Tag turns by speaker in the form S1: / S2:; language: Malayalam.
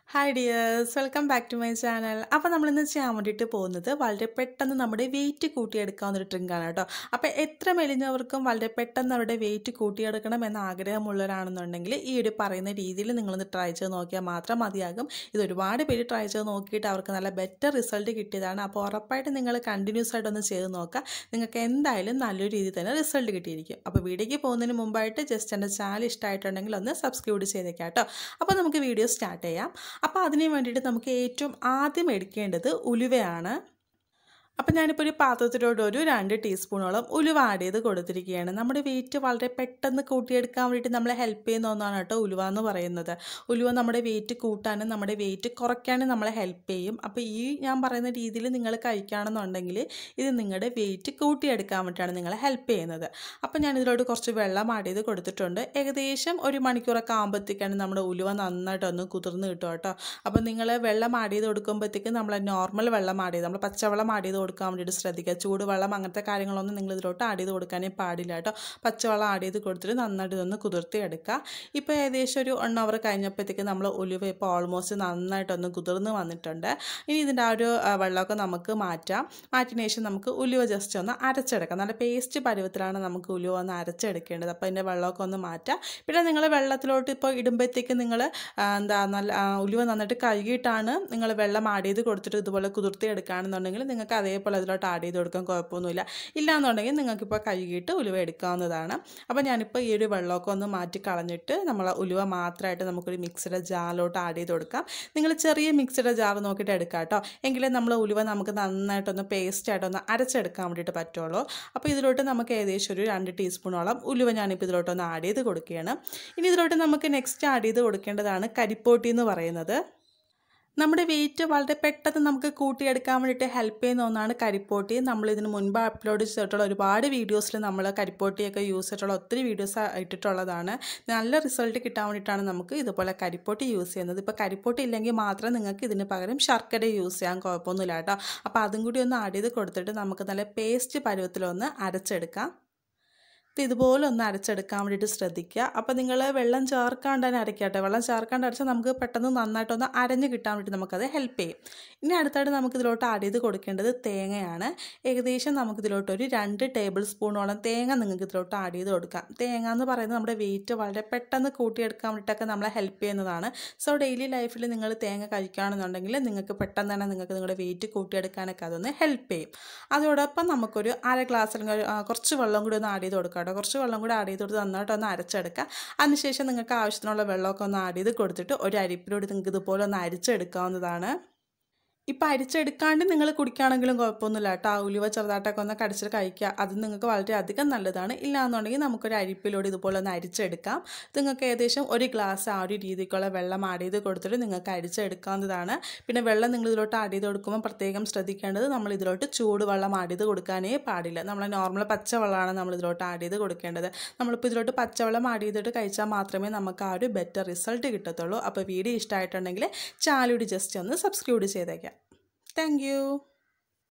S1: hi dears welcome back to my channel അപ്പോൾ നമ്മളിന്ന് ചെയ്യാൻ വേണ്ടിയിട്ട് പോകുന്നത് വളരെ പെട്ടെന്ന് നമ്മുടെ വെയിറ്റ് കൂട്ടിയെടുക്കാവുന്ന ഒരു ട്രിങ്കാണ് കേട്ടോ അപ്പോൾ എത്ര മെലിഞ്ഞവർക്കും വളരെ പെട്ടെന്ന് അവരുടെ വെയിറ്റ് കൂട്ടിയെടുക്കണം എന്ന ആഗ്രഹമുള്ളവരാണെന്നുണ്ടെങ്കിൽ ഈ ഒരു പറയുന്ന രീതിയിൽ നിങ്ങളൊന്ന് ട്രൈ ചെയ്ത് നോക്കിയാൽ മാത്രം മതിയാകും ഇത് ഒരുപാട് പേര് ട്രൈ ചെയ്ത് നോക്കിയിട്ട് അവർക്ക് നല്ല ബെറ്റർ റിസൾട്ട് കിട്ടിയതാണ് അപ്പോൾ ഉറപ്പായിട്ട് നിങ്ങൾ കണ്ടിന്യൂസ് ആയിട്ടൊന്ന് ചെയ്ത് നോക്കുക നിങ്ങൾക്ക് എന്തായാലും നല്ലൊരു രീതിയിൽ തന്നെ റിസൾട്ട് കിട്ടിയിരിക്കും അപ്പോൾ വീഡിയോയ്ക്ക് പോകുന്നതിന് മുമ്പായിട്ട് ജസ്റ്റ് എൻ്റെ ചാനൽ ഇഷ്ടമായിട്ടുണ്ടെങ്കിൽ ഒന്ന് സബ്സ്ക്രൈബ് ചെയ്തേക്കാം കേട്ടോ അപ്പോൾ നമുക്ക് വീഡിയോ സ്റ്റാർട്ട് ചെയ്യാം അപ്പോൾ അതിന് വേണ്ടിയിട്ട് നമുക്ക് ഏറ്റവും ആദ്യം എടുക്കേണ്ടത് ഉലുവയാണ് അപ്പം ഞാനിപ്പോൾ ഒരു പാത്രത്തിലോട്ട് ഒരു രണ്ട് ടീസ്പൂണോളം ഉലുവ ആഡ് ചെയ്ത് കൊടുത്തിരിക്കുകയാണ് നമ്മുടെ വെയിറ്റ് വളരെ പെട്ടെന്ന് കൂട്ടിയെടുക്കാൻ വേണ്ടിയിട്ട് നമ്മളെ ഹെൽപ്പ് ചെയ്യുന്ന ഒന്നാണ് കേട്ടോ ഉലുവ എന്ന് പറയുന്നത് ഉലുവ നമ്മുടെ വെയിറ്റ് കൂട്ടാനും നമ്മുടെ വെയിറ്റ് കുറയ്ക്കാനും നമ്മളെ ഹെൽപ്പ് ചെയ്യും അപ്പോൾ ഈ ഞാൻ പറയുന്ന രീതിയിൽ നിങ്ങൾ കഴിക്കുകയാണെന്നുണ്ടെങ്കിൽ ഇത് നിങ്ങളുടെ വെയിറ്റ് കൂട്ടിയെടുക്കാൻ വേണ്ടിയിട്ടാണ് നിങ്ങളെ ഹെൽപ്പ് ചെയ്യുന്നത് അപ്പോൾ ഞാൻ ഇതിലോട്ട് കുറച്ച് വെള്ളം ആഡ് ചെയ്ത് കൊടുത്തിട്ടുണ്ട് ഏകദേശം ഒരു മണിക്കൂറൊക്കെ ആകുമ്പോഴത്തേക്കാണ് നമ്മുടെ ഉലുവ നന്നായിട്ടൊന്ന് കുതിർന്ന് കിട്ടും കേട്ടോ അപ്പോൾ നിങ്ങൾ വെള്ളം ആഡ് ചെയ്ത് കൊടുക്കുമ്പോഴത്തേക്ക് നമ്മൾ നോർമൽ വെള്ളം ആഡ് ചെയ്ത് നമ്മൾ പച്ചവെള്ളം ആഡ് ചെയ്ത് കൊടുക്കാൻ വേണ്ടിയിട്ട് ശ്രദ്ധിക്കുക ചൂടുവെള്ളം അങ്ങനത്തെ കാര്യങ്ങളൊന്നും നിങ്ങൾ ഇതിലോട്ട് ആഡ് ചെയ്ത് കൊടുക്കാനേ പാടില്ല കേട്ടോ പച്ചവെള്ളം ആഡ് ചെയ്ത് കൊടുത്തിട്ട് നന്നായിട്ട് ഇതൊന്ന് കുതിർത്തി എടുക്കുക ഇപ്പോൾ ഏകദേശം ഒരു വൺ അവർ കഴിഞ്ഞപ്പോഴത്തേക്ക് നമ്മൾ ഒലിവ് ഇപ്പോൾ ഓൾമോസ്റ്റ് നന്നായിട്ടൊന്ന് കുതിർന്ന് വന്നിട്ടുണ്ട് ഇനി ഇതിൻ്റെ ആ ഒരു ആ, വെള്ളമൊക്കെ നമുക്ക് മാറ്റാം മാറ്റിയതിന് ശേഷം നമുക്ക് ഉലുവ ജസ്റ്റ് ഒന്ന് അരച്ചെടുക്കാം നല്ല പേസ്റ്റ് പരുവത്തിലാണ് നമുക്ക് ഉലുവ ഒന്ന് അരച്ചെടുക്കേണ്ടത് അപ്പോൾ അതിൻ്റെ വെള്ളമൊക്കെ ഒന്ന് മാറ്റാം പിന്നെ നിങ്ങൾ വെള്ളത്തിലോട്ട് ഇപ്പോൾ ഇടുമ്പോഴത്തേക്ക് നിങ്ങൾ എന്താ നല്ല ആ, ഉലുവ നന്നായിട്ട് കഴുകിയിട്ടാണ് നിങ്ങൾ വെള്ളം ആഡ് ചെയ്ത് കൊടുത്തിട്ട് ഇതുപോലെ കുതിർത്തി എടുക്കുകയാണെന്നുണ്ടെങ്കിൽ നിങ്ങൾക്ക് അതേപോലെ അതിലോട്ട് ആഡ് ചെയ്ത് കൊടുക്കാൻ കുഴപ്പമൊന്നുമില്ല ഇല്ലാന്നുണ്ടെങ്കിൽ നിങ്ങൾക്കിപ്പോൾ കഴുകിയിട്ട് ഉലുവ എടുക്കാവുന്നതാണ് അപ്പോൾ ഞാനിപ്പോൾ ഈ ഒരു വെള്ളമൊക്കെ ഒന്ന് മാറ്റി കളഞ്ഞിട്ട് നമ്മൾ ഉലുവ മാത്രമായിട്ട് നമുക്കൊരു മിക്സിയുടെ ജാറിലോട്ട് ആഡ് ചെയ്ത് കൊടുക്കാം നിങ്ങൾ ചെറിയ മിക്സിയുടെ ജാർ നോക്കിയിട്ട് എടുക്കാം കേട്ടോ എങ്കിലേ നമ്മൾ ഉലുവ നമുക്ക് നന്നായിട്ടൊന്ന് പേസ്റ്റായിട്ടൊന്ന് അരച്ചെടുക്കാൻ വേണ്ടിയിട്ട് പറ്റുള്ളൂ അപ്പോൾ ഇതിലോട്ട് നമുക്ക് ഏകദേശം ഒരു രണ്ട് ടീസ്പൂണോളം ഉലുവ ഞാനിപ്പോൾ ഇതിലോട്ടൊന്ന് ആഡ് ചെയ്ത് കൊടുക്കുകയാണ് ഇനി ഇതിലോട്ട് നമുക്ക് നെക്സ്റ്റ് ആഡ് ചെയ്ത് കൊടുക്കേണ്ടതാണ് കരിപ്പോട്ടി എന്ന് പറയുന്നത് നമ്മുടെ വെയിറ്റ് വളരെ പെട്ടെന്ന് നമുക്ക് കൂട്ടിയെടുക്കാൻ വേണ്ടിയിട്ട് ഹെൽപ്പ് ചെയ്യുന്ന ഒന്നാണ് കരിപ്പോട്ടി നമ്മൾ ഇതിന് മുൻപ് അപ്ലോഡ് ചെയ്തിട്ടുള്ള ഒരുപാട് വീഡിയോസിൽ നമ്മൾ കരിപ്പോട്ടിയൊക്കെ യൂസ് ചെയ്തിട്ടുള്ള ഒത്തിരി വീഡിയോസ് ഇട്ടിട്ടുള്ളതാണ് നല്ല റിസൾട്ട് കിട്ടാൻ വേണ്ടിയിട്ടാണ് നമുക്ക് ഇതുപോലെ കരിപ്പോട്ടി യൂസ് ചെയ്യുന്നത് ഇപ്പോൾ കരിപ്പോട്ടി ഇല്ലെങ്കിൽ മാത്രം നിങ്ങൾക്ക് ഇതിന് പകരം ശർക്കര യൂസ് ചെയ്യാൻ കുഴപ്പമൊന്നുമില്ല കേട്ടോ അപ്പോൾ അതും കൂടി ഒന്ന് ആഡ് ചെയ്ത് കൊടുത്തിട്ട് നമുക്ക് നല്ല പേസ്റ്റ് പരുവത്തിലൊന്ന് അരച്ചെടുക്കാം ഇത് ഇതുപോലെ ഒന്ന് അരച്ചെടുക്കാൻ വേണ്ടിയിട്ട് ശ്രദ്ധിക്കുക അപ്പോൾ നിങ്ങൾ വെള്ളം ചേർക്കാണ്ട് തന്നെ അരയ്ക്കട്ടെ വെള്ളം ചേർക്കാണ്ട് അരച്ചാൽ നമുക്ക് പെട്ടെന്ന് നന്നായിട്ടൊന്ന് അരഞ്ഞ് കിട്ടാൻ വേണ്ടി നമുക്കത് ഹെൽപ്പ് ചെയ്യും ഇനി അടുത്തായിട്ട് നമുക്ക് ഇതിലോട്ട് ആഡ് ചെയ്ത് കൊടുക്കേണ്ടത് തേങ്ങയാണ് ഏകദേശം നമുക്ക് ഇതിലോട്ട് ഒരു രണ്ട് ടേബിൾ സ്പൂണോളം തേങ്ങ നിങ്ങൾക്ക് ഇതിലോട്ട് ആഡ് ചെയ്ത് കൊടുക്കാം തേങ്ങ എന്ന് പറയുന്നത് നമ്മുടെ വെയിറ്റ് വളരെ പെട്ടെന്ന് കൂട്ടിയെടുക്കാൻ വേണ്ടിയിട്ടൊക്കെ നമ്മളെ ഹെൽപ്പ് ചെയ്യുന്നതാണ് സോ ഡെയിലി ലൈഫിൽ നിങ്ങൾ തേങ്ങ കഴിക്കുകയാണെന്നുണ്ടെങ്കിൽ നിങ്ങൾക്ക് പെട്ടെന്ന് തന്നെ നിങ്ങൾക്ക് നിങ്ങളുടെ വെയിറ്റ് കൂട്ടിയെടുക്കാനൊക്കെ അതൊന്ന് ഹെൽപ്പ് ചെയ്യും അതോടൊപ്പം നമുക്കൊരു അര ഗ്ലാസ് അല്ലെങ്കിൽ ഒരു, ആ, കുറച്ച് വെള്ളം കൂടി ഒന്ന് ആഡ് ചെയ്ത് കൊടുക്കാം കേട്ടോ കുറച്ച് വെള്ളം കൂടി ആഡ് ചെയ്ത് കൊടുത്ത് നന്നായിട്ട് ഒന്ന് അരച്ചെടുക്കുക അതിനുശേഷം നിങ്ങൾക്ക് ആവശ്യത്തിനുള്ള വെള്ളമൊക്കെ ഒന്ന് ആഡ് ചെയ്ത് കൊടുത്തിട്ട് ഒരു അരിപ്പിലൂടെ നിങ്ങൾക്ക് ഇതുപോലെ ഒന്ന് അരിച്ചെടുക്കാവുന്നതാണ് ഇപ്പം അരിച്ചെടുക്കാണ്ട് നിങ്ങൾ കുടിക്കുകയാണെങ്കിലും കുഴപ്പമൊന്നുമില്ല കേട്ടോ ആ ഉലുവ ചെറുതായിട്ടൊക്കെ ഒന്ന് കടിച്ചിട്ട് കഴിക്കുക അത് നിങ്ങൾക്ക് വളരെയധികം നല്ലതാണ് ഇല്ലാന്നുണ്ടെങ്കിൽ നമുക്കൊരു അരിപ്പിലൂടെ ഇതുപോലെ ഒന്ന് അരിച്ചെടുക്കാം നിങ്ങൾക്ക് ഏകദേശം ഒരു ഗ്ലാസ് ആ ഒരു രീതിക്കുള്ള വെള്ളം ആഡ് ചെയ്ത് കൊടുത്തിട്ട് നിങ്ങൾക്ക് അരിച്ചെടുക്കാവുന്നതാണ് പിന്നെ വെള്ളം നിങ്ങൾ ഇതിലോട്ട് ആഡ് ചെയ്ത് കൊടുക്കുമ്പോൾ പ്രത്യേകം ശ്രദ്ധിക്കേണ്ടത് നമ്മൾ ഇതിലോട്ട് ചൂടുവെള്ളം ആഡ് ചെയ്ത് കൊടുക്കാനേ പാടില്ല നമ്മൾ നോർമൽ പച്ചവെള്ളമാണ് നമ്മൾ ഇതിലോട്ട് ആഡ് ചെയ്ത് കൊടുക്കേണ്ടത് നമ്മളിപ്പോൾ ഇതിലോട്ട് പച്ചവെള്ളം ആഡ് ചെയ്തിട്ട് കഴിച്ചാൽ മാത്രമേ നമുക്ക് ആ ഒരു ബെറ്റർ റിസൾട്ട് കിട്ടത്തുള്ളൂ അപ്പോൾ വീഡിയോ ഇഷ്ടമായിട്ടുണ്ടെങ്കിൽ ചാനലൂടി ജസ്റ്റ് ഒന്ന് സബ്സ്ക്രൈബ് ചെയ്തേക്കാം താങ്ക്